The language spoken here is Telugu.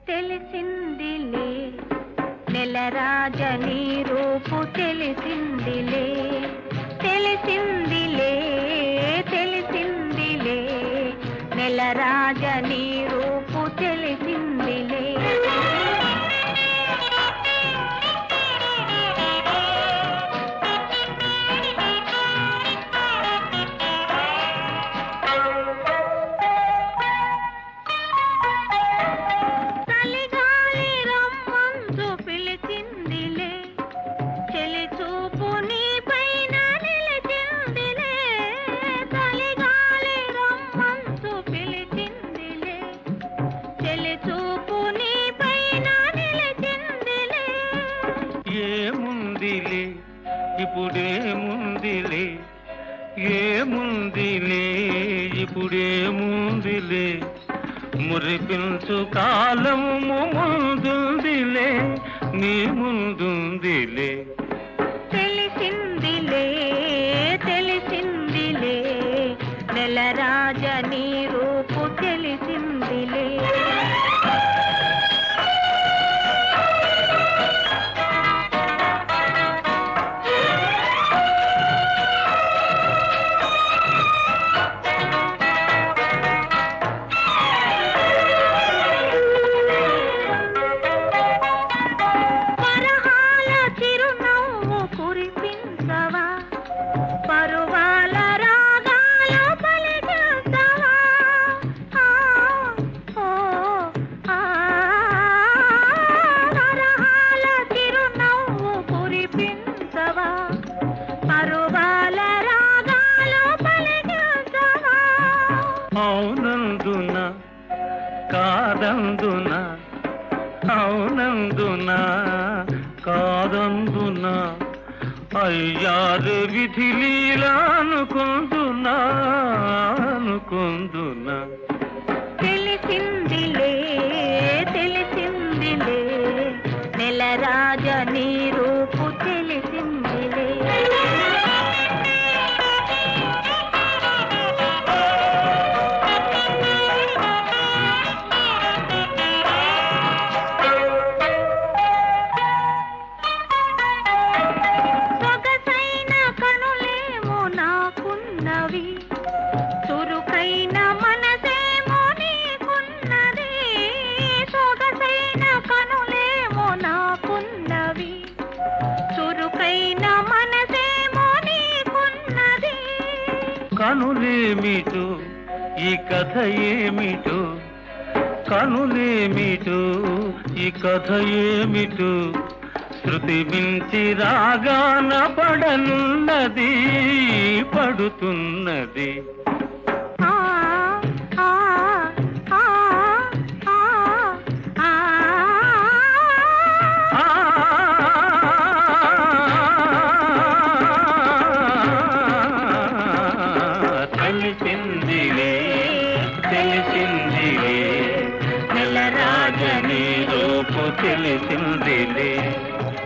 తెలిసిందిలే నెలరాజని రూపు తెలిసిందిలే తెలిసిందిలే తెలిసిందిలే నెలరాజని రూపు తెలిసిందిలే చలిగాలి రమ్మంచు పిలిచిందిలే చెలి చూపు నీ పైన నిలిచిందిలే చలిగాలి రమ్మంచు పిలిచిందిలే చెలి చూపు నీ పైన నిలిచిందిలే ఏముందిలే ఇప్పుడేముందిలే ఏముందిలే ఇప్పుడేముందిలే మురిపించు కాలము ముందుందిలే నీ ముందుందిలే తెలిసిందిలే తెలిసిందిలే నెలరాజని రూపు తెలిసిందిలే పరహాల చిరునవ్వు కురిపించవా పరువాల రాగాలు పలికించవా ఆ, ఓ, ఆ, పరహాల చిరునవ్వు కురిపించవా పరువాల రాగాలు పలికించవా అవునందున కాదందున అవునందున కాదందున అయ్యారు విధి లీలా అనుకుందునా అనుకుందునా తెలిసిందిలే తెలిసిందిలే నెలరాజ నీ రూపు తెలిసిందిలే సొగసైన కనులేమో నాకున్నవి చురుకైన మనసేమో నీకున్నది సొగసైన కనులేమో నాకున్నవి చురుకైన మనసేమో నీకున్నది కనులేమిటో ఈ కథ ఏమిటో కనులేమిటో ఈ కథ ఏమిటో శృతి మించి రాగాన పడనున్నది పడుతున్నది ఆ ఆ ఆ ఆ ఆ ఆ తెలిసిందిలే తెలిసిందిలే నెలరాజని రూపు తెలిసిందిలే